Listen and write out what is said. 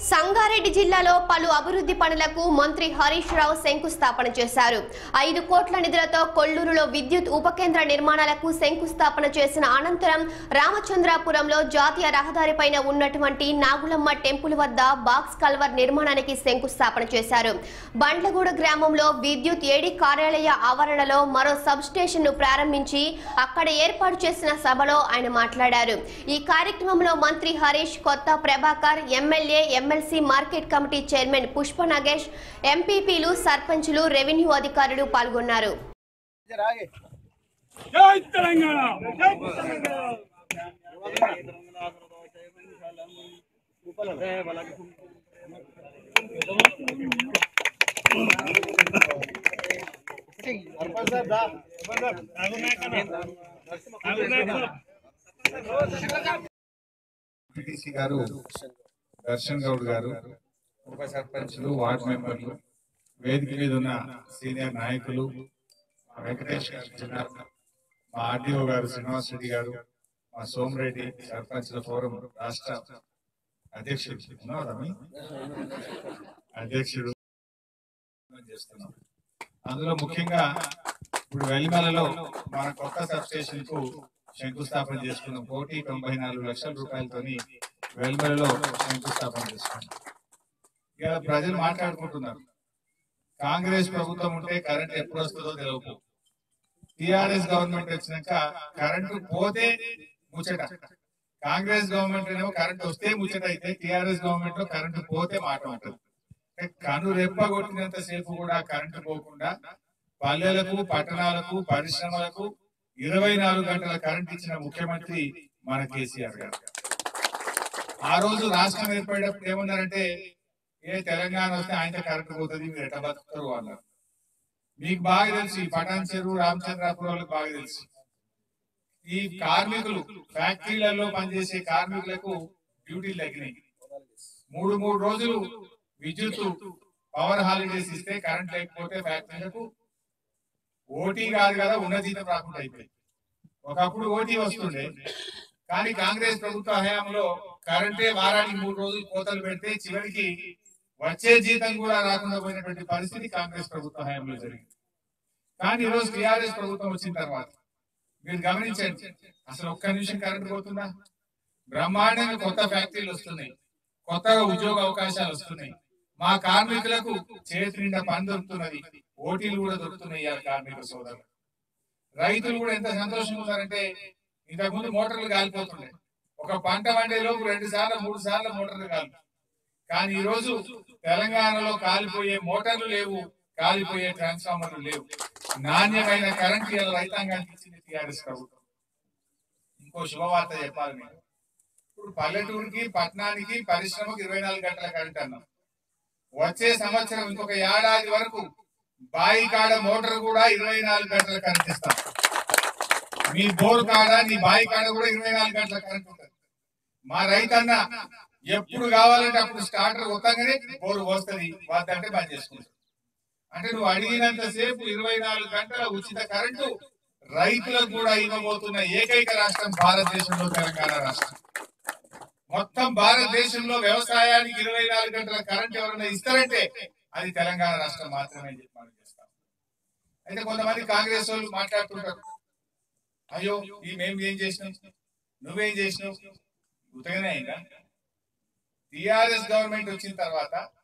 సంగారెడ్డి జిల్లాలో పలు అభివృద్ధి పనులకు మంత్రి హరీష్ రావు శంకుస్థాపన చేశారు ఐదు కోట్ల నిధులతో కొల్లూరులో విద్యుత్ ఉపకేంద్ర నిర్మాణాలకు శంకుస్థాపన చేసిన అనంతరం రామచంద్రాపురంలో జాతీయ రహదారిపైన ఉన్నటువంటి నాగులమ్మ టెంపుల్ వద్ద బాక్స్ కల్వర్ నిర్మాణానికి శంకుస్థాపన చేశారు బండ్లగూడ గ్రామంలో విద్యుత్ ఏడి కార్యాలయ ఆవరణలో మరో సబ్ స్టేషన్ ను ప్రారంభించి అక్కడ ఏర్పాటు చేసిన సభలో ఆయన మాట్లాడారు ఈ కార్యక్రమంలో మంత్రి Harish Kotha Prabhakar MLA MLC market committee chairman Pushpa Nagesh ఎంపీపీలు సర్పంచులు రెవెన్యూ అధికారులు పాల్గొన్నారు జై తెలంగాణ జై తెలంగాణ పిటిసి గారు దర్శన్ గౌడ్ గారు ఉప సర్పంచ్లు వార్డు మెంబర్లు వేదిక మీద ఉన్న సీనియర్ నాయకులు మా వెంకటేష్ గారు ఉన్నారు. మా ఆర్డీఓ గారు శ్రీనివాస్ రెడ్డి గారు మా సోమరెడ్డి సర్పంచ్ల ఫోరం రాష్ట్ర అధ్యక్షుడు ఉన్నారా మీ? అధ్యక్షుడు చేస్తున్నాం అందులో ముఖ్యంగా ఇప్పుడు వెల్లిమలలో మన కొత్త సబ్ స్టేషన్ కు శంకుస్థాపన చేసుకున్నాం కోటి తొంభై నాలుగు లక్షల రూపాయలతోని వెల్మలలో శంకుస్థాపన చేసుకున్నాం ఇక ప్రజలు మాట్లాడుకుంటున్నారు కాంగ్రెస్ ప్రభుత్వం ఉంటే కరెంట్ ఎప్పుడు వస్తుందో తెలియదు టిఆర్ఎస్ గవర్నమెంట్ వచ్చినాక కరెంటు పోతే ముచ్చట కాంగ్రెస్ గవర్నమెంట్ ఏమో కరెంట్ వస్తే ముచ్చట అయితే టిఆర్ఎస్ గవర్నమెంట్ లో కరెంటు పోతే మాట ఉంటుంది అంటే కను రెప్ప కొట్టినంత సేపు కూడా కరెంటు పోకుండా పల్లెలకు పట్టణాలకు పరిశ్రమలకు ఇరవై నాలుగు గంటల కరెంట్ ఇచ్చిన ముఖ్యమంత్రి మన కేసీఆర్ గారు ఆ రోజు రాష్ట్రం ఏర్పడేటప్పుడు ఏమన్నారంటే ఏ తెలంగాణ వస్తే ఆయనతో కరెంట్ పోతుంది మీరు ఎట్లా బతుకుతారు అన్నారు మీకు బాగా తెలుసు ఈ పటాన్ చెరువు రామచంద్రాపురం వాళ్ళకి బాగా తెలుసు ఈ కార్మికులు ఫ్యాక్టరీలలో పనిచేసే కార్మికులకు డ్యూటీలు తగ్గినాయి మూడు మూడు రోజులు విద్యుత్ పవర్ హాలిడేస్ ఇస్తే కరెంట్ లేకపోతే ఫ్యాక్టరీలకు ఓటీ కాదు కదా ఉన్న జీతం రాకుండా అయిపోయింది ఒకప్పుడు ఓటీ వస్తుండే కానీ కాంగ్రెస్ ప్రభుత్వ హయాంలో కరెంటే వారానికి మూడు రోజులు కోతలు పెడితే చివరికి వచ్చే జీతం కూడా రాకుండా పోయినటువంటి పరిస్థితి కాంగ్రెస్ ప్రభుత్వ హయాంలో జరిగింది కానీ ఈరోజు టిఆర్ఎస్ ప్రభుత్వం వచ్చిన తర్వాత మీరు గమనించండి అసలు ఒక్క నిమిషం కరెంట్ పోతుందా బ్రహ్మాండంగా కొత్త ఫ్యాక్టరీలు వస్తున్నాయి కొత్తగా ఉద్యోగ అవకాశాలు వస్తున్నాయి మా కార్మికులకు చేతి నిండా పని దొరుకుతున్నది ఓటీలు కూడా దొరుకుతున్నాయి ఇవాళ కార్మిక సోదరులు రైతులు కూడా ఎంత సంతోషంగా ఉన్నారంటే ఇంతకుముందు మోటార్లు కాలిపోతుండే ఒక పంట వండే లోపు రెండు సార్లు మూడు సార్లు మోటార్లు కాలి కానీ ఈ రోజు తెలంగాణలో కాలిపోయే మోటార్లు లేవు కాలిపోయే ట్రాన్స్ఫార్మర్లు లేవు నాణ్యమైన కరెంట్ ఇవాళ రైతాంగానికి ఇచ్చింది టీఆర్ఎస్ ప్రభుత్వం ఇంకో శుభవార్త చెప్పాలి నేను ఇప్పుడు పల్లెటూరుకి పట్టణానికి పరిశ్రమకు ఇరవై నాలుగు గంటల కరెంట్ అన్నాం వచ్చే సంవత్సరం ఇంకొక ఏడాది వరకు బాయి కాడ మోటార్ కూడా ఇరవై నాలుగు గంటల కరెంట్ ఇస్తాం మీ బోర్ కాడ నీ బాయి కాడ కూడా ఇరవై నాలుగు గంటల కరెంట్ ఉంటుంది మా రైతన్న ఎప్పుడు కావాలంటే అప్పుడు స్టార్టర్ కొత్తగానే బోరు వస్తుంది వద్దంటే బంద్ చేసుకుంటారు అంటే నువ్వు అడిగినంత సేపు ఇరవై నాలుగు గంటల ఉచిత కరెంటు రైతులకు కూడా ఇవ్వబోతున్న ఏకైక రాష్ట్రం భారతదేశంలో తెలంగాణ రాష్ట్రం మొత్తం భారతదేశంలో వ్యవసాయానికి ఇరవై నాలుగు గంటల కరెంట్ ఎవరైనా ఇస్తారంటే అది తెలంగాణ రాష్ట్రం మాత్రమే అని చెప్పి మనం చేస్తాం అయితే కొంతమంది కాంగ్రెస్ వాళ్ళు మాట్లాడుతుంటారు అయ్యో ఈ మేము ఏం చేసినాం నువ్వేం చేసినావు ఉతగనే అయిందా టిఆర్ఎస్ గవర్నమెంట్ వచ్చిన తర్వాత